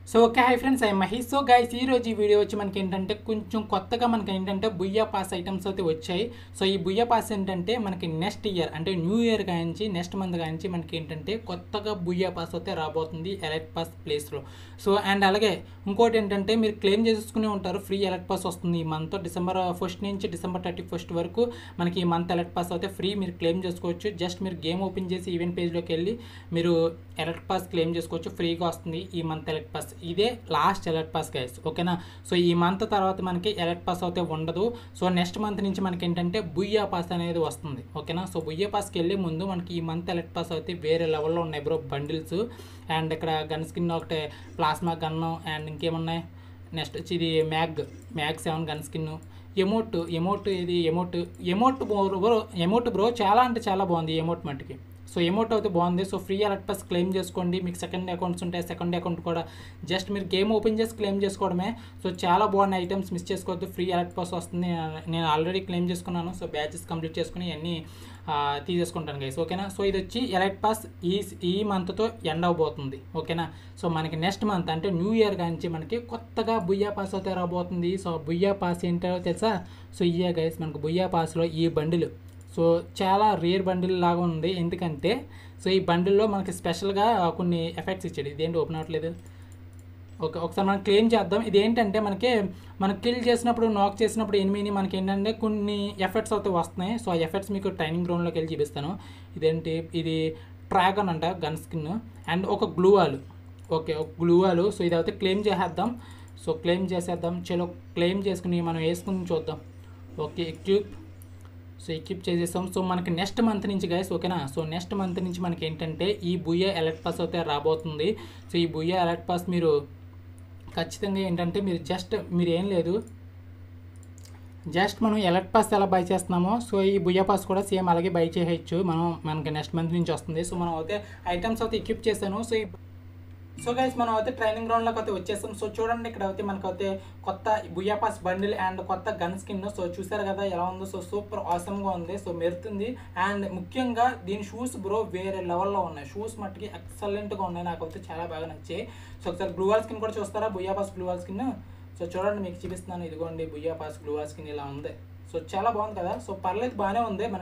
so okay hi friends I Mahesh so guys ఈ రోజు ఈ వీడియో వచ్చి మనకి ఏంటంటే కొంచెం కొత్తగా మనకి ఏంటంటే బుయ్యా పాస్ ఐటమ్స్ అయితే వచ్చాయి సో ఈ బుయ్యా పాస్ ఏంటంటే మనకి నెక్స్ట్ ఇయర్ అంటే న్యూ ఇయర్ కాంచి నెక్స్ట్ మంత్ కాంచి మనకి ఏంటంటే కొత్తగా బుయ్యా పాస్ అయితే రాబోతుంది ఎలక్ట్ పాస్ ప్లేస్లో సో అండ్ అలాగే ఇంకోటి ఏంటంటే మీరు క్లెయిమ్ చేసుకునే ఉంటారు ఫ్రీ ఎలక్ట్ పాస్ వస్తుంది ఈ మంత్ డిసెంబర్ ఫస్ట్ నుంచి డిసెంబర్ థర్టీ ఫస్ట్ వరకు మనకి ఈ మంత్ ఎలక్ట్ పాస్ అయితే ఫ్రీ మీరు క్లెయిమ్ చేసుకోవచ్చు జస్ట్ మీరు గేమ్ ఓపెన్ చేసి ఈవెంట్ పేజ్లోకి వెళ్ళి మీరు ఎలక్ట్ పాస్ క్లెయిమ్ చేసుకోవచ్చు ఫ్రీగా వస్తుంది ఈ మంత్ ఎలక్ట్ పాస్ ఇదే లాస్ట్ ఎలక్ట్ పాస్ గైస్ ఓకేనా సో ఈ మంత్ తర్వాత మనకి ఎలక్ట్ పాస్ అయితే ఉండదు సో నెక్స్ట్ మంత్ నుంచి మనకి ఏంటంటే బుయ్యా పాస్ అనేది వస్తుంది ఓకేనా సో బుయ్యా పాస్కి వెళ్ళే ముందు మనకి ఈ మంత్ ఎలక్ట్ పాస్ అయితే వేరే లెవెల్లో ఉన్నాయి బ్రో బండిల్స్ అండ్ ఇక్కడ గన్ స్కిన్ ఒకటి ప్లాస్మా గన్ను అండ్ ఇంకేమున్నాయి నెక్స్ట్ వచ్చి ఇది mag mag seven gun skin emote emote ఇది emote emote bro emote bro చాలా అంటే చాలా బాగుంది ఎమోట్ మట్టుకి సో ఎమౌంట్ అయితే బాగుంది so free elite pass claim చేసుకోండి మీకు సెకండ్ అకౌంట్స్ ఉంటాయి సెకండ్ అకౌంట్ కూడా జస్ట్ మీరు గేమ్ ఓపెన్ చేసి క్లెయిమ్ చేసుకోవడమే సో చాలా బాగున్న ఐటమ్స్ మిస్ చేసుకోవద్దు ఫ్రీ అలర్ట్ పాస్ వస్తుంది నేను ఆల్రెడీ క్లెయిమ్ చేసుకున్నాను సో బ్యాచెస్ కంప్లీట్ చేసుకుని అన్నీ తీసేసుకుంటాను గైస్ ఓకేనా సో ఇది వచ్చి ఎలర్ట్ పాస్ ఈ ఈ మంత్తో ఎండ్ అవబోతుంది ఓకేనా సో మనకి నెక్స్ట్ మంత్ అంటే న్యూ ఇయర్ కాంచి మనకి కొత్తగా బుయ్యా పాస్ అయితే రాబోతుంది సో బుయ్యా పాస్ ఏంటో తెలుసా సో ఇయే గైస్ మనకు బుయ్యా పాస్లో ఈ బండిలు సో చాలా రేర్ బండిల్ లాగా ఉంది ఎందుకంటే సో ఈ బండిల్లో మనకి స్పెషల్గా కొన్ని ఎఫెక్ట్స్ ఇచ్చాడు ఇదేంటి ఓపెన్ అవ్వట్లేదు ఓకే ఒకసారి మనం క్లెయిమ్ చేద్దాం ఇది ఏంటంటే మనకి మనం కిల్ చేసినప్పుడు నాక్ చేసినప్పుడు ఎనిమిది మనకి ఏంటంటే కొన్ని ఎఫెక్ట్స్ అయితే వస్తున్నాయి సో ఆ ఎఫెక్ట్స్ మీకు ట్రైనింగ్ గ్రౌండ్లోకి వెళ్ళి చూపిస్తాను ఇదేంటి ఇది ట్రాగన్ అంట గన్ స్కిన్ అండ్ ఒక గ్లూవాల్ ఓకే ఒక గ్లూవాలు సో ఇది అయితే క్లెయిమ్ చేసేద్దాం సో క్లెయిమ్ చేసేద్దాం చలో క్లెయిమ్ చేసుకుని మనం వేసుకుని చూద్దాం ఓకే ఎక్విప్ సో ఎక్విప్ చేసేస్తాం సో మనకి నెక్స్ట్ మంత్ నుంచి గైస్ ఓకేనా సో నెక్స్ట్ మంత్ నుంచి మనకి ఏంటంటే ఈ బుయ్యా ఎలక్ట్ పాస్ అయితే రాబోతుంది సో ఈ బుయ్యా ఎలక్ట్ పాస్ మీరు ఖచ్చితంగా ఏంటంటే మీరు జస్ట్ మీరు ఏం లేదు జస్ట్ మనం ఎలక్ట్ పాస్ ఎలా బై చేస్తున్నామో సో ఈ బుయ్యా పాస్ కూడా సేమ్ అలాగే బై చేయొచ్చు మనం మనకి నెక్స్ట్ మంత్ నుంచి వస్తుంది సో మనం అయితే ఐటమ్స్ అయితే ఎక్విప్ చేశాను సో ఈ సో గైస్ మనం అయితే ట్రైనింగ్ గ్రౌండ్లోకి అయితే వచ్చేసాం సో చూడండి ఇక్కడ అయితే మనకు అయితే కొత్త బుయ్యా పాస్ బండిల్ అండ్ కొత్త గన్ స్కిన్ సో చూసారు కదా ఎలా ఉందో సో సూపర్ ఆసమ్గా ఉంది సో మెరుతుంది అండ్ ముఖ్యంగా దీని షూస్ బ్రో వేరే లెవెల్లో ఉన్నాయి షూస్ మట్టుకి ఎక్సలెంట్గా ఉన్నాయి నాకు అయితే చాలా బాగా నచ్చాయి సో ఒకసారి బ్లూ వాల్ స్కిన్ కూడా చూస్తారా booyah pass blue wall skin so చూడండి మీకు చూపిస్తున్నాను ఇదిగోండి booyah pass blue wall skin ఇలా ఉంది సో చాలా బాగుంది కదా సో పర్లేదు బాగానే ఉంది